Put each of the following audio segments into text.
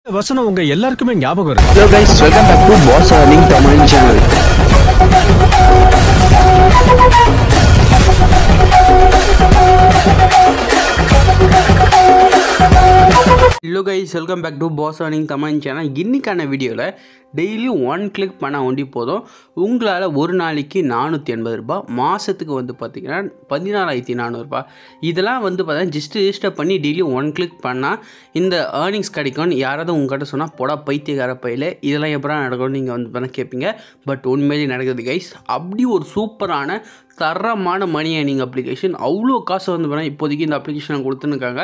வசனம் உங்க எல்லாருக்குமே ஞாபகம் இருக்கு Hello guys, welcome back to Boss Earning Tamil channel. Hello guys welcome back to boss earning Tamil channel இன்றைக்கான வீடியோவில் டெய்லி ஒன் கிளிக் பண்ண ஒண்டி போதும் உங்களால் ஒரு நாளைக்கு நானூற்றி எண்பது ரூபாய் மாதத்துக்கு வந்து பார்த்தீங்கன்னா பதினாலாயிரத்தி நானூறுரூபா இதெல்லாம் வந்து பார்த்தீங்கன்னா ஜஸ்ட் ரிஜிஸ்டர் பண்ணி டெய்லி ஒன் கிளிக் பண்ணால் இந்த ஏர்னிங்ஸ் கிடைக்கும்னு யாராவது உங்கள்கிட்ட சொன்னால் போடா பைத்தியக்கார பையில இதெல்லாம் எப்படா நடக்கும்னு நீங்கள் வந்து பண்ண கேட்பீங்க பட் உண்மையிலேயே நடக்குது கைஸ் அப்படி ஒரு சூப்பரான தரமான மணி ஏர்னிங் அப்ளிகேஷன் அவ்வளோ காசு வந்து பண்ணால் இப்போதைக்கு இந்த அப்ளிகேஷன் கொடுத்துருக்காங்க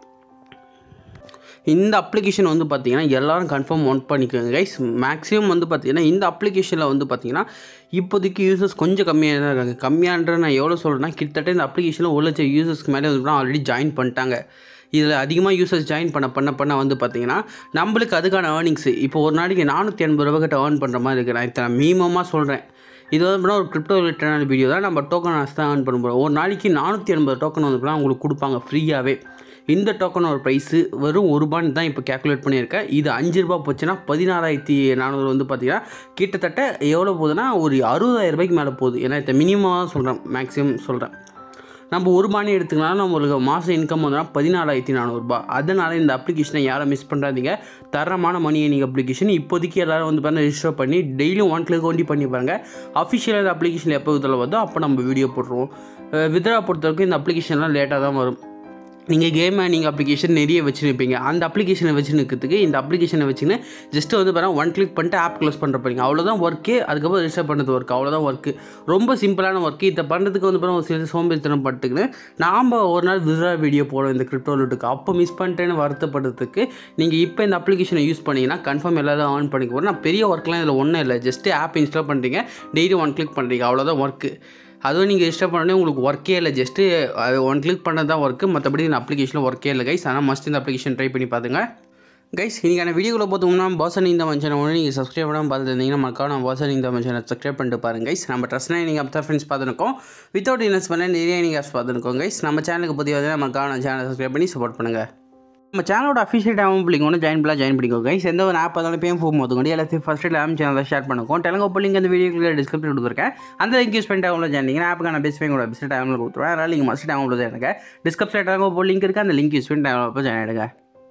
இந்த அப்ளிகேஷன் வந்து பார்த்தீங்கன்னா எல்லாரும் கன்ஃபார்ம் ஒன் பண்ணிக்கோங்க கைஸ் மேக்ஸிமம் வந்து பார்த்தீங்கன்னா இந்த அப்ளிகேஷனில் வந்து பார்த்தீங்கன்னா இப்போதைக்கு யூசர்ஸ் கொஞ்சம் கம்மியாக தான் இருக்காங்க கம்மியான்ற நான் எவ்வளோ சொல்கிறேன்னா கிட்டத்தட்ட இந்த அப்ளிகேஷனில் ஒரு லட்சம் யூசர்ஸ்க்கு மேலே வந்து ஆல்ரெடி ஜாயின் பண்ணிட்டாங்க இதில் அதிகமாக யூசர்ஸ் ஜாயின் பண்ண பண்ண பண்ண வந்து பார்த்தீங்கன்னா நம்மளுக்கு அதுக்கான ஏர்னிங்ஸ் இப்போ ஒரு நாளைக்கு நானூற்றி எண்பது ரூபா கிட்ட ஏர்ன் பண்ணுற மாதிரி இருக்குது நான் இத்தனை மீமமாக சொல்கிறேன் இது வந்து பார்த்தீங்கன்னா ஒரு கிரிப்டோ ரிலேட்டடான வீடியோ தான் நம்ம டோக்கன் தான் ஏர்ன் பண்ண போகிறோம் ஒரு நாளைக்கு நானூற்றி எண்பது டோக்கன் வந்து பார்த்தீங்கன்னா உங்களுக்கு கொடுப்பாங்க ஃப்ரீயாகவே இந்த டோக்கனோட ப்ரைஸு வெறும் ஒரு ரூபான்னு தான் இப்போ கேல்குலேட் பண்ணியிருக்கேன் இது அஞ்சு ரூபா போச்சுன்னா பதினாறாயிரத்தி நானூறு வந்து பார்த்தீங்கன்னா கிட்டத்தட்ட எவ்வளோ போகுதுன்னா ஒரு அறுபதாயிரம் ரூபாய்க்கு மேலே போகுது ஏன்னா இதை மினிமமாக சொல்கிறேன் மேக்ஸிமம் சொல்கிறேன் நம்ம ஒரு பானி எடுத்துக்கலாம் நம்மளுக்கு மாதம் இன்கம் வந்தோம்னா பதினாலாயிரத்தி நானூறுரூபா அதனால் இந்த அப்ளிகேஷனை யாரும் மிஸ் பண்ணுறாதீங்க தரமான மணி ஏர்னிங் அப்ளிகேஷன் இப்போதைக்கு எல்லாரும் வந்து பார்த்தா ரெஜிஸ்டர் பண்ணி டெய்லியும் ஒன் கிளிக் ஒண்டி பண்ணி பாருங்க அஃபிஷியலாக இந்த அப்ளிகேஷன் எப்போ இதில் வருதோ அப்போ நம்ம வீடியோ போட்டுருவோம் வித்ரா பொறுத்தவரைக்கும் இந்த அப்ளிகேஷன்லாம் லேட்டாக தான் வரும் நீங்கள் கேம் ஏர்னிங் அப்ளிகேஷன் நிறைய வச்சுருப்பீங்க அந்த அப்ளிகேஷனை வச்சு நிற்கிறதுக்கு இந்த அப்ளிகேஷனை வச்சுன்னு ஜஸ்ட் வந்து பார்த்தா ஒன் கிளிக் பண்ணிட்டு ஆப் க்ளோஸ் பண்ணுற போறீங்க அவ்வளோதான் ஒர்க்கு அதுக்கப்புறம் ரிஜிஸ்டர் பண்ணுறது ஒர்க் அவ்வளோதான் ஒர்க்கு ரொம்ப சிம்பிளான ஒர்க்கு இதை பண்ணுறதுக்கு வந்து பார்த்தா ஒரு சில சோம்பேறித்தனம் பட்டுக்குன்னு நாம் ஒரு நாள் வித்ரா வீடியோ போடுவோம் இந்த கிரிப்டோ லூட்டுக்கு அப்போ மிஸ் பண்ணிட்டேன்னு வருத்தப்படுறதுக்கு நீங்கள் இப்போ இந்த அப்ளிகேஷனை யூஸ் பண்ணிங்கன்னா கன்ஃபார்ம் எல்லாரும் ஆன் பண்ணிக்க போகிறோம் நான் பெரிய ஒர்க்லாம் இதில் ஒன்றும் இல்லை ஜஸ்ட்டு ஆப் இன்ஸ்டால் பண்ணுறீங்க டெய்லி ஒன் கிளிக் பண்ணுறீங்க அவ்வளோதான் ஒர்க்கு அதுவும் நீங்கள் இஷ்டம் பண்ணோடனே உங்களுக்கு ஒர்க்கே இல்லை ஜஸ்ட்டு அது ஒன் கிளிக் பண்ணது தான் ஒர்க்கு மற்றபடி இந்த அப்ளிகேஷனில் ஒர்க்கே இல்லை கைஸ் ஆனால் மஸ்ட் இந்த அப்ளிகேஷன் ட்ரை பண்ணி பார்த்துங்க கைஸ் இன்றைக்கான வீடியோக்குள்ள பார்த்தோம்னா பாசன் இந்த மனுஷனை ஒன்று நீங்கள் சப்ஸ்கிரைப் பண்ணாமல் பார்த்துட்டு இருந்தீங்கன்னா மறக்காம நான் பாசன் இந்த மனுஷனை சப்ஸ்கிரைப் பண்ணிட்டு பாருங்க கைஸ் நம்ம ட்ரெஸ்னா நீங்கள் அப்போ ஃப்ரெண்ட்ஸ் பார்த்துருக்கோம் வித்தவுட் இன்வெஸ்ட்மெண்ட் நிறைய நீங்கள் ஆப்ஸ் பார்த்துருக்கோம் கைஸ் நம்ம சேனலுக்கு பற்றி வந்து மறக்காம நம்ம சேனலை சப்ஸ்கிரைப் பண்ணி சப்போர்ட் பண்ணுங்கள் நம்ம சேனலோட அஃபிஷியல் டேம் பிள்ளைங்க ஒன்று ஜாயின் பண்ணலாம் ஜாயின் பண்ணிக்கோ கைஸ் எந்த ஒரு ஆப் இருந்தாலும் பேம் ஃபோம் போதுங்க எல்லாத்தையும் ஃபஸ்ட்டு லேம் சேனலில் ஷேர் பண்ணுவோம் டெலங்கோ லிங்க் அந்த வீடியோக்குள்ள டிஸ்கிரிப்ஷன் கொடுத்துருக்கேன் அந்த லிங்க் யூஸ் பண்ணி டவுன்லோட் ஜாயின் ஆப்புக்கான பெஸ்ட் கூட பெஸ்ட் டைமில் கொடுத்துருவேன் அதனால் நீங்கள் மஸ்ட் டவுன்லோட் ஜாயினுங்க டிஸ்கிரிப்ஷன் டெலங்கோ லிங்க் இருக்குது அந்த லிங்க் யூஸ் பண்ணி டவுன்லோட் ஜாயின் ஆகிடுங்க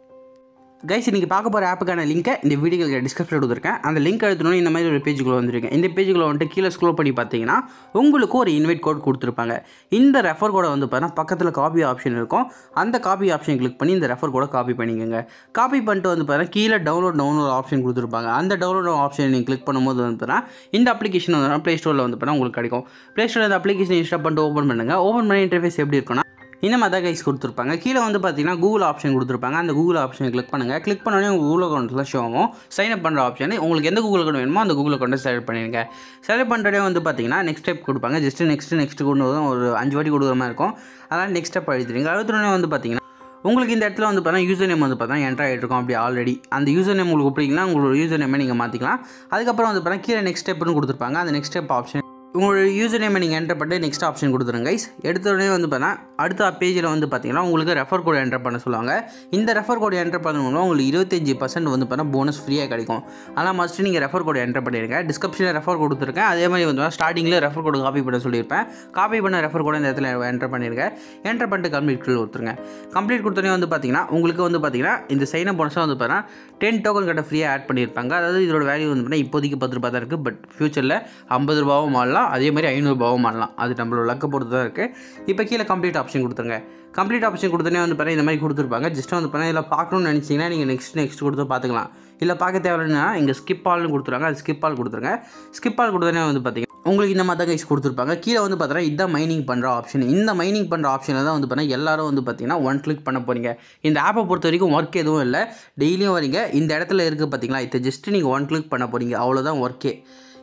கைஸ் இன்றைக்கி பார்க்க போகிற ஆப்புக்கான லிங்கை இந்த வீடியோக்கு டிஸ்கிரிப்ஷன் கொடுத்துருக்கேன் அந்த லிங்க் எடுத்துனோன்னு இந்த மாதிரி ஒரு பேஜுக்குள்ளே வந்துருக்கேன் இந்த பேஜுக்குள்ள வந்துட்டு கீழே ஸ்க்ரோல் பண்ணி பார்த்தீங்கன்னா உங்களுக்கு ஒரு இன்வைட் கோட் கொடுத்துருப்பாங்க இந்த ரெஃபர் கோடை வந்து பார்த்தீங்கன்னா பக்கத்தில் காப்பி ஆப்ஷன் இருக்கும் அந்த காப்பி ஆப்ஷன் கிளிக் பண்ணி இந்த ரெஃபர் கோடை காப்பி பண்ணிக்கோங்க காப்பி பண்ணிட்டு வந்து பார்த்தீங்கன்னா கீழே டவுன்லோட் டவுன்லோட் ஆப்ஷன் கொடுத்துருப்பாங்க அந்த டவுன்லோட் ஆப்ஷன் நீங்கள் கிளிக் பண்ணும்போது வந்து பார்த்தீங்கன்னா இந்த அப்ளிகேஷன் வந்து ப்ளே ஸ்டோரில் வந்து பார்த்தீங்கன்னா உங்களுக்கு கிடைக்கும் ப்ளே ஸ்டோரில் இந்த அப்ளிகேஷன் இன்ஸ்டால் பண்ணிட்டு ஓப்பன் பண்ணுங்கள் ஓப்பன் பண்ணி இன்டர்ஃபேஸ் எப்படி இருக்குன்னா இந்த மாதிரி தான் கைஸ் கொடுத்துருப்பாங்க கீழே வந்து பார்த்தீங்கன்னா கூகுள் ஆப்ஷன் கொடுத்துருப்பாங்க அந்த கூகுள் ஆப்ஷனை கிளிக் பண்ணுங்கள் கிளிக் பண்ணோடனே உங்கள் கூகுள் அக்கௌண்ட்டில் ஷோ ஆகும் சைன் அப் பண்ணுற ஆப்ஷன் உங்களுக்கு எந்த கூகுள் அக்கௌண்ட் வேணுமோ அந்த கூகுள் அக்கௌண்ட்டை செலக்ட் பண்ணிடுங்க செலக்ட் பண்ணுறதே வந்து பார்த்தீங்கன்னா நெக்ஸ்ட் ஸ்டெப் கொடுப்பாங்க ஜஸ்ட் நெக்ஸ்ட் நெக்ஸ்ட் கொண்டு வரும் ஒரு அஞ்சு வாட்டி கொடுக்குற மாதிரி இருக்கும் அதனால் நெக்ஸ்ட் ஸ்டெப் அழுத்துறீங்க அழுத்துறோடனே வந்து பார்த்தீங்கன்னா உங்களுக்கு இந்த இடத்துல வந்து பார்த்தீங்கன்னா யூசர் நேம் வந்து பார்த்தீங்கன்னா என்ட்ரு ஆகிட்டு இருக்கும் அப்படி ஆல்ரெடி அந்த யூசர் நேம் உங்களுக்கு பிடிக்கலாம் உங்களோட யூசர் நேமை நீங்கள் மாற்றிக்கலாம் அதுக்கப்புறம் வந்து பார்த்தீங்கன்னா கீழே நெக்ஸ்ட் ஸ்டெப்னு கொடுத்துருப்பாங்க அந்த நெக்ஸ்ட் ஸ்டெப் ஆப்ஷன் உங்களோட யூசர் நேமை நீங்கள் என்டர் பண்ணிட்டு நெக்ஸ்ட் ஆப்ஷன் கொடுத்துருங்க கைஸ் எடுத்த உடனே வந்து பார்த்தீங்கன்னா அடுத்த பேஜில் வந்து பார்த்தீங்கன்னா உங்களுக்கு ரெஃபர் கோட் என்டர் பண்ண சொல்லுவாங்க இந்த ரெஃபர் கோட் என்டர் பண்ண மூலம் உங்களுக்கு இருபத்தஞ்சி பர்சன்ட் வந்து பார்த்தீங்கன்னா போனஸ் ஃப்ரீயாக கிடைக்கும் ஆனால் மஸ்ட் நீங்கள் ரெஃபர் கோட் என்டர் பண்ணிடுங்க டிஸ்கிரிப்ஷனில் ரெஃபர் கொடுத்துருக்கேன் அதே மாதிரி வந்து ஸ்டார்டிங்கில் ரெஃபர் கோடு காப்பி பண்ண சொல்லியிருப்பேன் காப்பி பண்ண ரெஃபர் கோட் இந்த இடத்துல என்டர் பண்ணியிருக்கேன் என்டர் பண்ணிட்டு கம்ப்ளீட் கொடுத்துருங்க கம்ப்ளீட் கொடுத்தோடனே வந்து பார்த்தீங்கன்னா உங்களுக்கு வந்து பார்த்தீங்கன்னா இந்த சைன போனஸாக வந்து பார்த்தீங்கன்னா டென் டோக்கன் கிட்ட ஃப்ரீயாக ஆட் பண்ணியிருப்பாங்க அதாவது இதோட வேல்யூ வந்து பார்த்தீங்கன்னா இப்போதைக்கு பத்து ரூபா தான் இருக்குது பட் ஃபியூச்சரில் ஐம்பது ரூபாவும் மாறலாம் அதே மாதிரி ஐநூறுபாவும் மாறலாம் அது நம்மளோட லக்கை பொறுத்து தான் இருக்குது இப்போ கீழே கம்ப்ளீட் ஆப்ஷன் கொடுத்துருங்க கம்ப்ளீட் ஆப்ஷன் கொடுத்தோன்னே வந்து பார்த்தீங்கன்னா இந்த மாதிரி கொடுத்துருப்பாங்க ஜஸ்ட் வந்து பார்த்தீங்கன்னா இதில் பார்க்கணும்னு நினச்சிங்கன்னா நீங்கள் நெக்ஸ்ட் நெக்ஸ்ட் கொடுத்து பார்த்துக்கலாம் இல்லை பார்க்க தேவையில்லைன்னா இங்கே ஸ்கிப் ஆல்னு கொடுத்துருவாங்க அது ஸ்கிப் ஆல் கொடுத்துருங்க ஸ்கிப் ஆல் கொடுத்தோன்னே வந்து பார்த்தீங்கன்னா உங்களுக்கு இந்த மாதிரி தான் கைஸ் கொடுத்துருப்பாங்க கீழே வந்து பார்த்தீங்கன்னா இதான் மைனிங் பண்ணுற ஆப்ஷன் இந்த மைனிங் பண்ணுற ஆப்ஷனில் தான் வந்து பார்த்தீங்கன்னா எல்லாரும் வந்து பார்த்தீங்கன்னா ஒன் கிளிக் பண்ண போகிறீங்க இந்த ஆப்பை பொறுத்த வரைக்கும் ஒர்க் எதுவும் இல்லை டெய்லியும் வரீங்க இந்த இடத்துல இருக்குது பார்த்தீங்களா இதை ஜஸ்ட் நீங்கள் ஒன் கிளிக் பண்ண போகிறீங்க அவ்வளோதான் ஒர்க்கே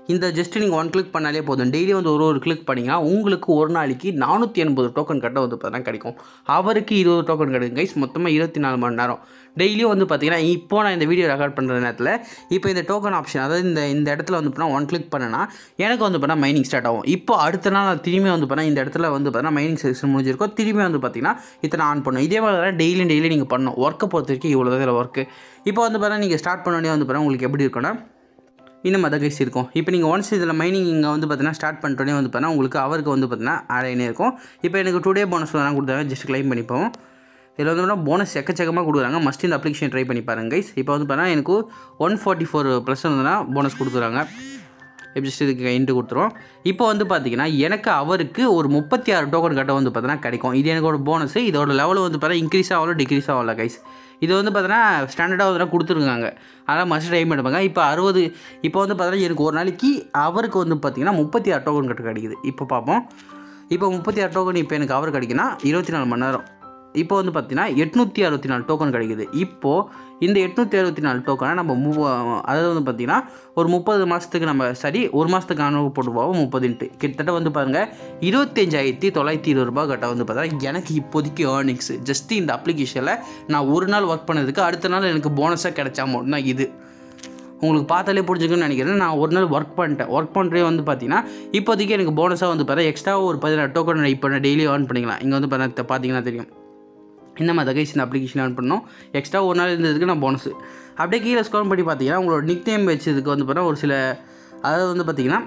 இந்த ஜஸ்ட் நீங்கள் ஒன் கிளிக் பண்ணாலே போதும் டெய்லி வந்து ஒரு ஒரு கிளிக் பண்ணிங்கன்னா உங்களுக்கு ஒரு நாளைக்கு நானூற்றி எண்பது டோக்கன் கட்ட வந்து பார்த்தீங்கன்னா கிடைக்கும் அவருக்கு இருபது டோக்கன் கிடைக்கும் கைஸ் மொத்தமாக இருபத்தி நாலு மணி நேரம் டெய்லியும் வந்து பார்த்தீங்கன்னா இப்போ நான் இந்த வீடியோ ரெக்கார்ட் பண்ணுற நேரத்தில் இப்போ இந்த டோக்கன் ஆப்ஷன் அதாவது இந்த இந்த இடத்துல வந்து பார்த்தா ஒன் கிளிக் பண்ணேன்னா எனக்கு வந்து பார்த்தா மைனிங் ஸ்டார்ட் ஆகும் இப்போ அடுத்த நாள் நான் திரும்பி வந்து பார்த்தா இந்த இடத்துல வந்து பார்த்தா மைனிங் செக்ஷன் முடிஞ்சிருக்கும் திரும்பி வந்து பார்த்தீங்கன்னா இத்தனை ஆன் பண்ணும் இதே மாதிரி தான் டெய்லி டெய்லி நீங்கள் பண்ணணும் ஒர்க்கை பொறுத்த வரைக்கும் இவ்வளோ தான் இதில் ஒர்க்கு இப்போ வந்து பார்த்தா நீங்கள் ஸ்டார்ட் பண்ணோடனே வந்து பார்த்தா உங்களுக்கு எப்படி இருக்குன்னா இந்த மாதிரி கைஸ் இருக்கும் இப்போ நீங்கள் ஒன்ஸ் இதில் மைனிங் இங்கே வந்து பார்த்தீங்கன்னா ஸ்டார்ட் பண்ணிட்டோன்னே வந்து பார்த்தீங்கன்னா உங்களுக்கு அவருக்கு வந்து பார்த்தீங்கன்னா ஆட் ஆகினே இருக்கும் இப்போ எனக்கு டுடே போனஸ் தான் கொடுத்தாங்க ஜஸ்ட் க்ளைம் பண்ணிப்போம் இதில் வந்து பார்த்தீங்கன்னா போனஸ் எக்கச்சக்கமாக கொடுக்குறாங்க மஸ்ட் இந்த அப்ளிகேஷன் ட்ரை பண்ணி பாருங்க கைஸ் இப்போ வந்து பார்த்தீங்கன்னா எனக்கு ஒன் ஃபார்ட்டி ஃபோர் ப்ளஸ் வந்துன்னா போனஸ் கொடுத்துறாங்க இப்போ ஜஸ்ட் இதுக்கு இன்ட்டு கொடுத்துருவோம் இப்போ வந்து பார்த்தீங்கன்னா எனக்கு அவருக்கு ஒரு முப்பத்தி ஆறு டோக்கன் கட்ட வந்து பார்த்தீங்கன்னா கிடைக்கும் இது எனக்கு ஒரு போனஸ் இதோட லெவல் வந்து பார்த்தீங்கன்னா இன்க்ரீஸ் ஆகல டிக்ரீஸ் ஆகல கைஸ் இது வந்து பார்த்தீங்கன்னா ஸ்டாண்டர்டாக வந்து கொடுத்துருக்காங்க அதனால் மஸ்ட் டைம் எடுப்பாங்க இப்போ அறுபது இப்போ வந்து பார்த்தீங்கன்னா எனக்கு ஒரு நாளைக்கு அவருக்கு வந்து பார்த்தீங்கன்னா முப்பத்தி ஆறு டோக்கன் கட்ட கிடைக்குது இப்போ பார்ப்போம் இப்போ முப்பத்தி ஆறு டோக்கன் இப்போ எனக்கு அவர் கிடைக்குன்னா இருபத்தி நாலு மணி நேரம் இப்போ வந்து பார்த்தீங்கன்னா எட்நூற்றி அறுபத்தி நாலு டோக்கன் கிடைக்குது இப்போது இந்த எட்நூற்றி அறுபத்தி நாலு டோக்கனை நம்ம மூவ் அதாவது வந்து பார்த்திங்கன்னா ஒரு முப்பது மாதத்துக்கு நம்ம சரி ஒரு மாதத்துக்கு அனுபவம் போட்டு போவோம் முப்பதுன்ட்டு கிட்டத்தட்ட வந்து பாருங்கள் இருபத்தஞ்சாயிரத்தி தொள்ளாயிரத்தி இருபது ரூபா கட்ட வந்து பார்த்தா எனக்கு இப்போதைக்கு ஏர்னிங்ஸ் ஜஸ்ட் இந்த அப்ளிகேஷனில் நான் ஒரு நாள் ஒர்க் பண்ணதுக்கு அடுத்த நாள் எனக்கு போனஸாக கிடைச்சா மட்டும்தான் இது உங்களுக்கு பார்த்தாலே புரிஞ்சுக்கணும்னு நினைக்கிறேன் நான் ஒரு நாள் ஒர்க் பண்ணிட்டேன் ஒர்க் பண்ணுறே வந்து பார்த்தீங்கன்னா இப்போதைக்கு எனக்கு போனஸாக வந்து பார்த்தா எக்ஸ்ட்ரா ஒரு பதினாறு டோக்கன் இப்போ நான் டெய்லி ஏர்ன் பண்ணிக்கலாம் இங்கே வந்து பார்த்தா பார்த்தீங்கன்னா தெரியும் இந்த மாதிரி கைஸ் இந்த அப்ளிகேஷன் ஆன் பண்ணோம் எக்ஸ்ட்ரா ஒரு நாள் இருந்ததுக்கு நான் போனஸ் அப்படியே கீழே ஸ்கோர் பண்ணி பார்த்தீங்கன்னா உங்களோட நிக் நேம் வச்சதுக்கு வந்து பார்த்தா ஒரு சில அதாவது வந்து பார்த்தீங்கன்னா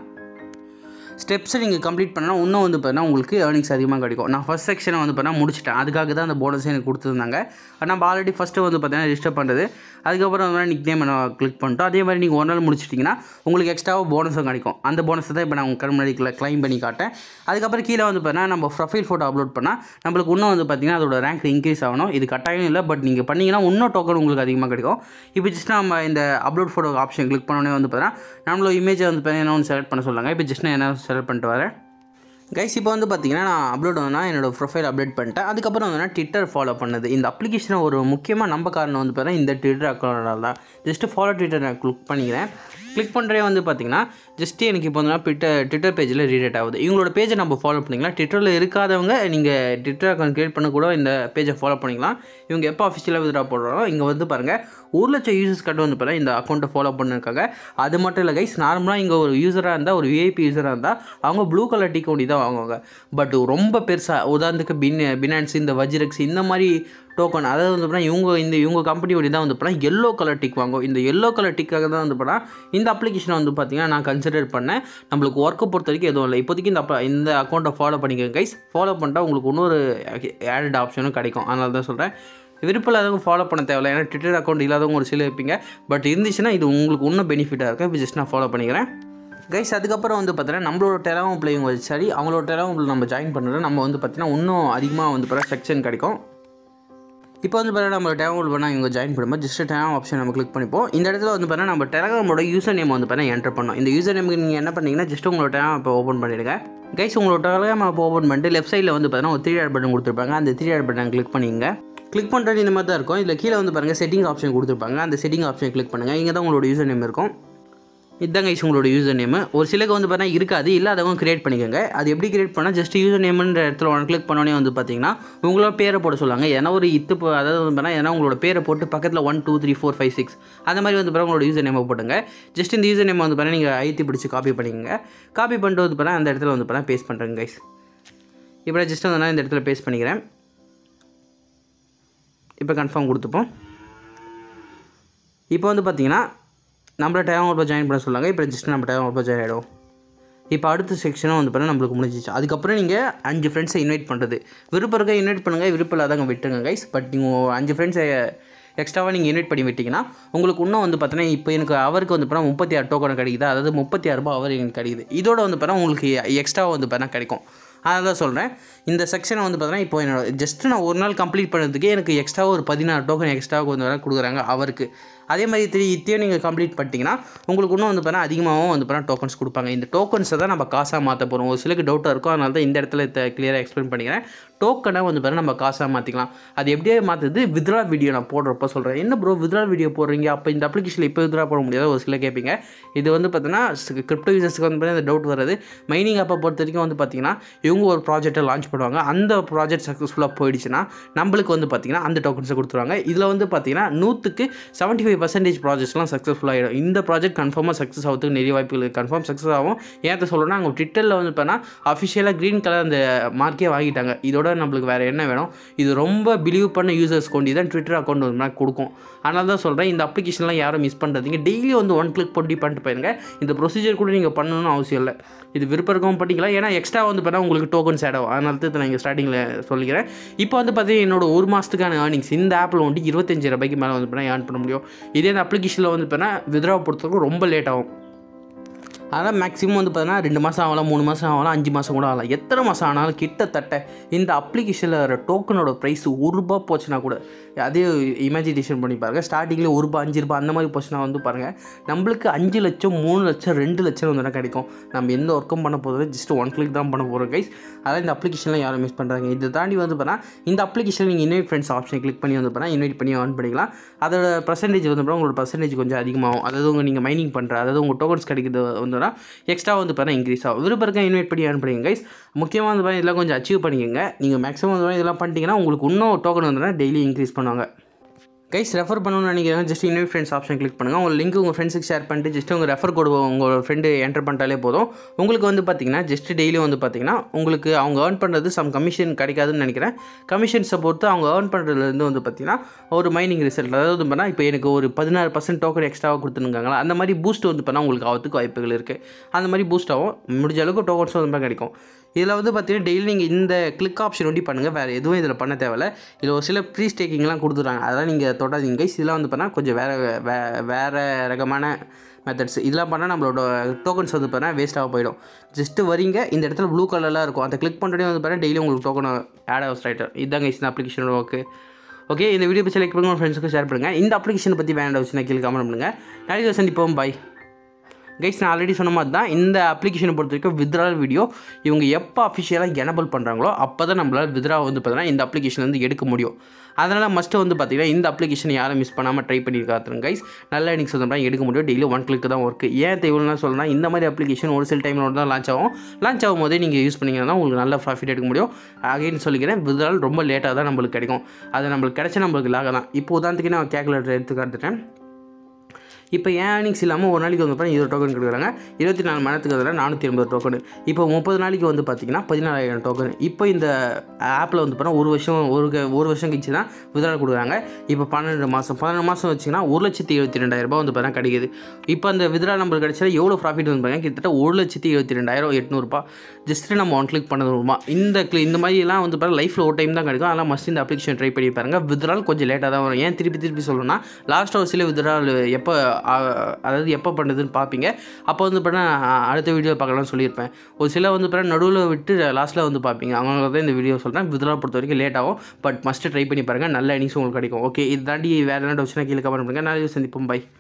ஸ்டெப்ஸை நீங்கள் கம்ப்ளீட் பண்ணால் இன்னும் வந்து பார்த்தீங்கன்னா உங்களுக்கு ஏர்னிங்ஸ் அதிகமாக கிடைக்கும் நான் ஃபஸ்ட் செக்ஷனை வந்து பார்த்தீங்கன்னா முடிச்சிட்டேன் அதுக்காக தான் அந்த போனஸ் எனக்கு கொடுத்துருந்தாங்க நம்ம ஆல்ரெடி ஃபஸ்ட்டு வந்து பார்த்தீங்கன்னா ரிஜிஸ்டர் பண்ணுறது அதுக்கப்புறம் வந்து நிக் நேம் நான் கிளிக் பண்ணிட்டோம் அதே மாதிரி நீங்கள் ஒரு நாள் முடிச்சிட்டிங்கன்னா உங்களுக்கு எக்ஸ்ட்ராவாக போனஸும் கிடைக்கும் அந்த போனஸை தான் இப்போ நான் உங்கள் முன்னாடி க்ளைம் பண்ணி காட்டேன் அதுக்கப்புறம் கீழே வந்து பார்த்தீங்கன்னா நம்ம ப்ரொஃபைல் ஃபோட்டோ அப்லோட் பண்ணால் நம்மளுக்கு இன்னும் வந்து பார்த்தீங்கன்னா அதோட ரேங்க் இன்க்ரீஸ் ஆகணும் இது கட்டாயம் இல்லை பட் நீங்கள் பண்ணிங்கன்னா இன்னும் டோக்கன் உங்களுக்கு அதிகமாக கிடைக்கும் இப்போ ஜஸ்ட் நம்ம இந்த அப்லோட் ஃபோட்டோ ஆப்ஷன் கிளிக் பண்ணோடனே வந்து பார்த்தீங்கன்னா நம்மளோட இமேஜை வந்து பார்த்தீங்கன்னா ஒன்று செலக்ட் பண்ண சொல்லுவாங்க இப்போ ஜஸ்ட் நான் என்ன செலக்ட் பண்ணிட்டு வரேன் கைஸ் இப்போ வந்து பார்த்தீங்கன்னா நான் அப்லோட் வந்து என்னோடய ப்ரொஃபைல் அப்டேட் பண்ணிட்டேன் அதுக்கப்புறம் வந்து ட்விட்டர் ஃபாலோ பண்ணது இந்த அப்ளிகேஷனை ஒரு முக்கியமாக நம்ப காரணம் வந்து பார்த்தீங்கன்னா இந்த ட்விட்டர் அக்கௌண்ட்டால் தான் ஜஸ்ட்டு ஃபாலோ ட்விட்டர் நான் கிளிக் பண்ணிக்கிறேன் கிளிக் பண்ணுறே வந்து பார்த்தீங்கன்னா ஜஸ்ட்டு எனக்கு இப்போ வந்து ட்விட்டர் ட்விட்டர் பேஜில் ரீடேட் ஆகுது இவங்களோட பேஜை நம்ம ஃபாலோ பண்ணிக்கலாம் ட்விட்டரில் இருக்காதவங்க நீங்கள் ட்விட்டர் அக்கௌண்ட் க்ரியேட் பண்ண கூட இந்த பேஜை ஃபாலோ பண்ணிக்கலாம் இவங்க எப்போ அஃபிஷியலாக வித்ரா போடுறாங்களோ இங்கே வந்து பாருங்கள் ஒரு லட்சம் யூசர்ஸ் கட்டு வந்து பாருங்கள் இந்த அக்கௌண்ட்டை ஃபாலோ பண்ணிருக்காங்க அது மட்டும் இல்லை கைஸ் நார்மலாக இங்கே ஒரு யூஸராக இருந்தால் ஒரு விஐபி யூஸராக இருந்தால் அவங்க ப்ளூ கலர் டிக் ஒண்டி தான் வாங்குவாங்க பட் ரொம்ப பெருசாக உதாரணத்துக்கு பின் பினான்ஸ் இந்த வஜ்ரக்ஸ் இந்த மாதிரி டோக்கன் அதாவது வந்து பார்த்தா இவங்க இந்த இவங்க கம்பெனியோட தான் வந்து பார்த்தா எல்லோ கலர் டிக் வாங்கும் இந்த எல்லோ கலர் டிக்காக தான் வந்து பார்த்தா இந்த அப்ளிகேஷனை வந்து பார்த்தீங்கன்னா நான் கன்சிடர் பண்ணேன் நம்மளுக்கு ஒர்க்கை பொறுத்த வரைக்கும் எதுவும் இல்லை இப்போதைக்கு இந்த அப்ப- இந்த அக்கௌண்ட்டை ஃபாலோ பண்ணிக்கோங்க கைஸ் ஃபாலோ பண்ணிட்டா உங்களுக்கு இன்னொரு ஆடட் ஆப்ஷனும் கிடைக்கும் அதனால தான் சொல்கிறேன் விருப்பம் இல்லாதவங்க ஃபாலோ பண்ண தேவையில்ல ஏன்னா ட்விட்டர் அக்கௌண்ட் இல்லாதவங்க ஒரு சில இருப்பீங்க பட் இருந்துச்சுன்னா இது உங்களுக்கு இன்னும் பெனிஃபிட்டாக இருக்கும் இப்போ ஜஸ்ட் நான் ஃபாலோ பண்ணிக்கிறேன் கைஸ் அதுக்கப்புறம் வந்து பார்த்தீங்கன்னா நம்மளோட டெலாவும் பிளேயிங் வச்சு சரி அவங்களோட டெலாவும் நம்ம ஜாயின் பண்ணுறது நம்ம வந்து பார்த்தீங்கன்னா இன்னும் அதிகமாக வந்து பார்த்தா செக்ஷன் கிடைக்கும் இப்போ வந்து பார்த்தீங்கன்னா நம்ம டெலகிராம் பண்ணால் இவங்க ஜாயின் பண்ணும்போது ஜஸ்ட் டெலாம் ஆப்ஷன் நம்ம கிளிக் பண்ணிப்போம் இந்த இடத்துல வந்து பார்த்தீங்கன்னா நம்ம டெலகிராமோட யூசர் நேம் வந்து பார்த்தீங்கன்னா என்டர் பண்ணோம் இந்த யூசர் நேமுக்கு நீங்கள் என்ன பண்ணீங்கன்னா ஜஸ்ட் உங்களோட டெலாம் இப்போ ஓப்பன் பண்ணிடுங்க கைஸ் உங்களோட டெலகிராம் இப்போ ஓப்பன் பண்ணிட்டு லெஃப்ட் சைடில் வந்து பார்த்தீங்கன்னா ஒரு த்ரீ ஆட் பட்டன் கொடுத்துருப்பாங்க அந்த த்ரீ ஆட் பட்டன் கிளிக் பண்ணிங்க கிளிக் பண்ணுறது இந்த மாதிரி தான் இருக்கும் இதில் கீழே வந்து பாருங்கள் செட்டிங் ஆப்ஷன் கொடுத்துருப்பாங்க அந்த செட்டிங் ஆப்ஷன் கிளிக் பண்ணுங்கள் இங்கே தான் உங்களோட யூசர் நேம் இருக்கும் இதுதான் கைஸ் உங்களோட யூசர் நேமு ஒரு சிலருக்கு வந்து பார்த்தீங்கன்னா இருக்காது இல்லாதவங்க கிரியேட் பண்ணிக்கோங்க அது எப்படி கிரியேட் பண்ணால் ஜஸ்ட் யூசர் நேம்ன்ற இடத்துல ஒன் கிளிக் பண்ணோடனே வந்து பார்த்தீங்கன்னா உங்களோட பேரை போட சொல்லுவாங்க ஏன்னா ஒரு இத்து போ- அதாவது வந்து பார்த்தீங்கன்னா ஏன்னா உங்களோட பேரை போட்டு பக்கத்தில் one two three four five six அந்த மாதிரி வந்து பார்த்தா உங்களோட யூசர் நேமை போட்டுங்க ஜஸ்ட் இந்த யூசர் நேம் வந்து பார்த்தா நீங்கள் ஐத்தி பிடிச்சி காப்பி பண்ணிக்கோங்க காப்பி பண்ணிட்டு வந்து பார்த்தா அந்த இடத்துல வந்து பார்த்தா பேஸ்ட் பண்ணுறேங்க கைஸ் இப்போ ஜஸ்ட் வந்து நான் இந்த இடத்துல பேஸ்ட் பண்ணிக்கிறேன் இப்போ கன்ஃபார்ம் கொடுத்துப்போம் இப்போ வந்து பார்த்தீங்கன்னா நம்மள டைம் ஒரு ஜாயின் பண்ண சொல்லாங்க இப்போ ஜஸ்ட் நம்ம டைம் ஒரு ஜாயின் ஆகிடும் இப்போ அடுத்த செக்ஷனும் வந்து பார்த்தீங்கன்னா நம்மளுக்கு முடிஞ்சிச்சு அதுக்கப்புறம் நீங்கள் அஞ்சு ஃப்ரெண்ட்ஸை இன்வைட் பண்ணுறது விருப்பம் இருக்க இன்வைட் பண்ணுங்கள் விருப்பம் இல்லாதவங்க விட்டுருங்க கைஸ் பட் நீங்கள் அஞ்சு ஃப்ரெண்ட்ஸை எக்ஸ்ட்ராவாக நீங்கள் இன்வைட் பண்ணி விட்டிங்கன்னா உங்களுக்கு இன்னும் வந்து பார்த்தீங்கன்னா இப்போ எனக்கு அவருக்கு வந்து பார்த்தீங்கன்னா முப்பத்தி ஆறு டோக்கன் கிடைக்குது அதாவது முப்பத்தி ஆறு ரூபாய் அவர் எனக்கு கிடைக்குது இதோட வந்து பார்த்தீங்கன்னா உங்களுக்கு எக்ஸ்ட்ரா வந்து பார்த்தீங்கன்னா கிடைக்கும் அதான் சொல்கிறேன் இந்த செக்ஷனை வந்து பார்த்தீங்கன்னா இப்போ என்னோட ஜஸ்ட் நான் ஒரு நாள் கம்ப்ளீட் பண்ணதுக்கே எனக்கு எக்ஸ்ட்ரா ஒரு பதினாறு டோக்கன் எக்ஸ்ட்ரா வந்து வேறு கொடுக்குறாங்க அவருக்கு அதே மாதிரி த்ரீ இத்தையும் நீங்கள் கம்ப்ளீட் பண்ணிட்டீங்கன்னா உங்களுக்கு இன்னும் வந்து பார்த்தீங்கன்னா அதிகமாகவும் வந்து பார்த்தீங்கன்னா டோக்கன்ஸ் கொடுப்பாங்க இந்த டோக்கன்ஸை தான் நம்ம காசாக மாற்ற போகிறோம் ஒரு சிலருக்கு டவுட்டாக இருக்கும் அதனால தான் இந்த இடத்துல கிளியராக எக்ஸ்பிளைன் பண்ணிக்கிறேன் டோக்கனை வந்து பார்த்தீங்கன்னா நம்ம காசாக மாற்றிக்கலாம் அது எப்படியே மாற்றுது வித்ரா வீடியோ நான் போடுறப்ப சொல்கிறேன் என்ன ப்ரோ வித்ரா வீடியோ போடுறீங்க அப்போ இந்த அப்ளிகேஷனில் இப்போ வித்ரா போட முடியாத ஒரு சில கேட்பீங்க இது வந்து பார்த்தீங்கன்னா கிரிப்டோ யூசர்ஸ்க்கு வந்து பார்த்தீங்கன்னா இந்த டவுட் வருது மைனிங் அப்போ பொறுத்த வரைக்கும் வந்து பார்த்தீங்கன்னா இவங்க ஒரு ப்ராஜெக்ட்டை லான்ச் பண்ணுவாங்க அந்த ப்ராஜெக்ட் சக்ஸஸ்ஃபுல்லாக போயிடுச்சுன்னா நம்மளுக்கு வந்து பார்த்தீங்கன்னா அந்த டோக்கன்ஸை கொடுத்துருவாங்க இதில் வந்து பார்த்தீங்கன்னா நூற்றுக்கு செவன்ட்டி ஃபைவ் பர்சன்டேஜ் ப்ராஜெக்ட்ஸ்லாம் சக்ஸஸ்ஃபுல் ஆகிடும் இந்த ப்ராஜெக்ட் கன்ஃபார்மாக சக்ஸஸ் ஆகிறதுக்கு நிறைய வாய்ப்புகள் கன்ஃபார்ம் சக்ஸஸ் ஆகும் ஏன் சொல்லணும்னா அவங்க ட்விட்டரில் வந்து பார்த்தா அஃபிஷியலாக க்ரீன் கலர் அந்த மார்க்கே வாங்கிட்டாங்க இதோட நம்மளுக்கு வேறு என்ன வேணும் இது ரொம்ப பிலீவ் பண்ண யூசர்ஸ் கொண்டு தான் ட்விட்டர் அக்கௌண்ட் வந்து மாதிரி கொடுக்கும் அதனால தான் சொல்கிறேன் இந்த அப்ளிகேஷன்லாம் யாரும் மிஸ் பண்ணுறதுங்க டெய்லி வந்து ஒன் கிளிக் பண்ணி பண்ணிட்டு போயிருங்க இந்த ப்ரொசீஜர் கூட நீங்கள் பண்ணணும்னு அவசியம் இல்லை இது விருப்பம் இருக்கவும் பண்ணிக்கலாம் ஏன்னா எக்ஸ்ட்ரா வந்து பார்த்தா உங்களுக்கு டோக்கன்ஸ் ஆட் ஆகும் அதனால தான் நான் இங்கே ஸ்டார்டிங்கில் சொல்லிக்கிறேன் இப்போ வந்து பார்த்தீங்கன்னா என்னோட ஒரு மாதத்துக்கான ஏர்னிங்ஸ் இந்த ஆப்பில் வந்து இருபத்தஞ்சு ரூபாய்க்கு மேலே வந்து பார்த்தா ஏர்ன் பண்ண முடியும் இதே இந்த அப்ளிகேஷனில் வந்து பார்த்தீங்கன்னா வித்ரா பொறுத்தவரைக்கும் ரொம்ப லேட் ஆகும் அதனால் மேக்ஸிமம் வந்து பார்த்தீங்கன்னா ரெண்டு மாதம் ஆகலாம் மூணு மாதம் ஆகலாம் அஞ்சு மாதம் கூட ஆகலாம் எத்தனை மாதம் ஆனாலும் கிட்டத்தட்ட இந்த அப்ளிகேஷனில் வர டோக்கனோட ப்ரைஸ் ஒரு ரூபா போச்சுன்னா கூட அதே இமேஜினேஷன் பண்ணி பாருங்கள் ஸ்டார்டிங்கில் ஒரு ரூபா அஞ்சு ரூபா அந்த மாதிரி போச்சுன்னா வந்து பாருங்கள் நம்மளுக்கு அஞ்சு லட்சம் மூணு லட்சம் ரெண்டு லட்சம் வந்து கிடைக்கும் நம்ம எந்த ஒர்க்கும் பண்ண போகிறது ஜஸ்ட் ஒன் கிளிக் தான் பண்ண போகிறோம் கைஸ் அதான் இந்த அப்ளிகேஷனில் யாரும் மிஸ் பண்ணுறாங்க இதை தாண்டி வந்து பார்த்தா இந்த அப்ளிகேஷன் நீங்கள் இன்வைட் ஃப்ரெண்ட்ஸ் ஆப்ஷனை கிளிக் பண்ணி வந்து பார்த்தா இன்வைட் பண்ணி ஆன் பண்ணிக்கலாம் அதோட பர்சன்டேஜ் வந்து பார்த்தா உங்களோட பர்சன்டேஜ் கொஞ்சம் அதிகமாகும் அதாவது உங்கள் நீங்கள் மைனிங் பண்ணுற அதாவது உங்கள் டோக்கன்ஸ் கிடைக்கிறது வந்து எக்ஸ்ட்ரா வந்து பார்த்தா இன்க்ரீஸ் ஆகும் விருப்பம் இருக்க இன்வைட் பண்ணி ஏர்ன் பண்ணிங்க கைஸ் முக்கியமாக வந்து பார்த்தா இதெல்லாம் கொஞ்சம் அச்சீவ் பண்ணிக்கோங்க நீங்கள் மேக்ஸிமம் வந்து இதெல்லாம் பண்ணிட்டீங்கன்னா உங்களுக்கு இன்னும் டோக்கன் வந்துன்னா டெய்லி இன்க்ரீஸ் பண்ணுவாங்க கைஸ் ரெஃபர் பண்ணணும்னு நினைக்கிறேன் just invite friends option click பண்ணுங்கள் உங்கள் லிங்க் உங்கள் ஃப்ரெண்ட்ஸுக்கு ஷேர் பண்ணிட்டு ஜஸ்ட் உங்கள் ரெஃபர் கோடு உங்கள் ஃப்ரெண்டு என்டர் பண்ணிட்டாலே போதும் உங்களுக்கு வந்து பார்த்தீங்கன்னா ஜஸ்ட் டெய்லி வந்து பார்த்தீங்கன்னா உங்களுக்கு அவங்க ஏர்ன் பண்ணுறது சம் கமிஷன் கிடைக்காதுன்னு நினைக்கிறேன் கமிஷன்ஸை பொறுத்து அவங்க ஏர்ன் பண்ணுறதுலேருந்து வந்து பார்த்தீங்கன்னா ஒரு மைனிங் ரிசல்ட் அதாவது பண்ணால் இப்போ எனக்கு ஒரு பதினாறு பர்சன்ட் டோக்கன் எக்ஸ்ட்ராவாக கொடுத்துருக்காங்களா அந்த மாதிரி பூஸ்ட் வந்து பண்ணால் உங்களுக்கு ஆகிறதுக்கு வாய்ப்புகள் இருக்குது அந்த மாதிரி பூஸ்ட் ஆகும் முடிஞ்ச அளவுக்கு டோக்கன்ஸ் வந்து மாதிரி கிடைக்கும் இதில் வந்து பார்த்தீங்கன்னா டெய்லி நீங்கள் இந்த கிளிக் ஆப்ஷன் ஒண்டி பண்ணுங்கள் வேறு எதுவும் இதில் பண்ண தேவையில்ல இதில் ஒரு சில ப்ரீ ஸ்டேக்கிங்லாம் கொடுத்துட்றாங்க அதெல்லாம் நீங்கள் தொடாதீங்க கைஸ் இதெல்லாம் வந்து பண்ணால் கொஞ்சம் வேறு வே வேறு ரகமான மெத்தட்ஸ் இதெல்லாம் பண்ணால் நம்மளோட டோக்கன்ஸ் வந்து பார்த்தா வேஸ்ட்டாக போயிடும் ஜஸ்ட்டு வரீங்க இந்த இடத்துல ப்ளூ கலர்லாம் இருக்கும் அந்த கிளிக் பண்ணுறதே வந்து பார்த்தா டெய்லி உங்களுக்கு டோக்கன் ஆட் ஆகும் ஸ்ட்ரைட்டர் இதுதான் கைஸ் இந்த அப்ளிகேஷனோட ஒர்க்கு ஓகே இந்த வீடியோ பற்றி செலக்ட் பண்ணுங்கள் உங்கள் ஃப்ரெண்ட்ஸுக்கு ஷேர் பண்ணுங்கள் இந்த அப்ளிகேஷனை பற்றி வேண்டாம் வச்சு நான் கீழே கமெண்ட் பண்ணுங்கள் நாளைக்கு சந்திப்போம் பாய் கைஸ் நான் ஆல்ரெடி சொன்ன மாதிரி தான் இந்த அப்ளிகேஷனை பொறுத்த வரைக்கும் வித்ரால் வீடியோ இவங்க எப்போ அஃபிஷியலாக எனபிள் பண்ணுறாங்களோ அப்போ தான் நம்மளால் வித்ரா வந்து பார்த்தீங்கன்னா இந்த அப்ளிகேஷன் வந்து எடுக்க முடியும் அதனால் மஸ்ட்டு வந்து பார்த்தீங்கன்னா இந்த அப்ளிகேஷன் யாரும் மிஸ் பண்ணாமல் ட்ரை பண்ணி காத்துருங்க கைஸ் நல்ல எனக்கு சொந்தமாக எடுக்க முடியும் டெய்லி ஒன் கிளிக் தான் ஒர்க்கு ஏன் இவ்வளோ சொல்லலாம் இந்த மாதிரி அப்ளிகேஷன் ஒரு சில டைமில் தான் லான்ச் ஆகும் லான்ச் ஆகும் போதே நீங்கள் யூஸ் பண்ணிங்கன்னா உங்களுக்கு நல்ல ப்ராஃபிட் எடுக்க முடியும் அகைன் சொல்லிக்கிறேன் வித்ரால் ரொம்ப லேட்டாக தான் நம்மளுக்கு கிடைக்கும் அது நம்மளுக்கு கிடைச்சா நம்மளுக்கு லாக தான் இப்போ உதாரணத்துக்கு நான் கேல்குலேட்டர் எடுத்து காட்டுறேன் இப்போ ஏன் ஏர்னிங்ஸ் இல்லாமல் ஒரு நாளைக்கு வந்து பார்த்தீங்கன்னா இருபது டோக்கன் கொடுக்குறாங்க இருபத்தி நாலு மணி நேரத்துக்கு அதில் நானூற்றி எண்பது டோக்கன் இப்போ முப்பது நாளைக்கு வந்து பார்த்தீங்கன்னா பதினாலாயிரம் டோக்கன் இப்போ இந்த ஆப்பில் வந்து பார்த்தீங்கன்னா ஒரு வருஷம் ஒரு க- ஒரு வருஷம் கழிச்சு தான் வித்ரா கொடுக்குறாங்க இப்போ பன்னெண்டு மாதம் பன்னெண்டு மாதம் வச்சிங்கன்னா ஒரு லட்சத்தி எழுபத்தி ரெண்டாயிரம் ரூபாய் வந்து பார்த்தீங்கன்னா கிடைக்குது இப்போ அந்த வித்ரா நம்பர் கிடைச்சா எவ்வளோ ப்ராஃபிட் வந்து பாருங்க கிட்டத்தட்ட ஒரு லட்சத்தி எழுபத்தி ரெண்டாயிரம் எட்நூறுபா ஜஸ்ட் நம்ம ஒன் கிளிக் பண்ணது ரூபா இந்த cli- இந்த மாதிரிலாம் வந்து பாருங்க லைஃப்பில் ஒரு டைம் தான் கிடைக்கும் அதெல்லாம் மஸ்ட் இந்த அப்ளிகேஷன் ட்ரை பண்ணி பாருங்க வித்ரால் கொஞ்சம் லேட்டாக தான் வரும் ஏன் திருப்பி திருப்பி சொல்லணும்னா லாஸ்ட் ஹவர்ஸில் வித்ரால் எப்போ ஆ, அதாவது எப்போ பண்ணுறதுன்னு பார்ப்பீங்க அப்போ வந்து பார்த்தா அடுத்த வீடியோ பார்க்கலாம்னு சொல்லியிருப்பேன் ஒரு சில வந்து பார்த்தா நடுவில் விட்டு லாஸ்ட்டில் வந்து பார்ப்பீங்க அவங்க தான் இந்த வீடியோ சொல்கிறேன் வித்ரா பொறுத்த வரைக்கும் லேட் ஆகும் பட் மஸ்ட்டு ட்ரை பண்ணி பாருங்கள் நல்ல எனிங்ஸ் உங்களுக்கு கிடைக்கும் ஓகே இது தாண்டி வேறு என்ன டவுட்ஸ்னா கீழே கமெண்ட் பண்ணுங்கள் நாளைக்கு சந்திப்போம் பை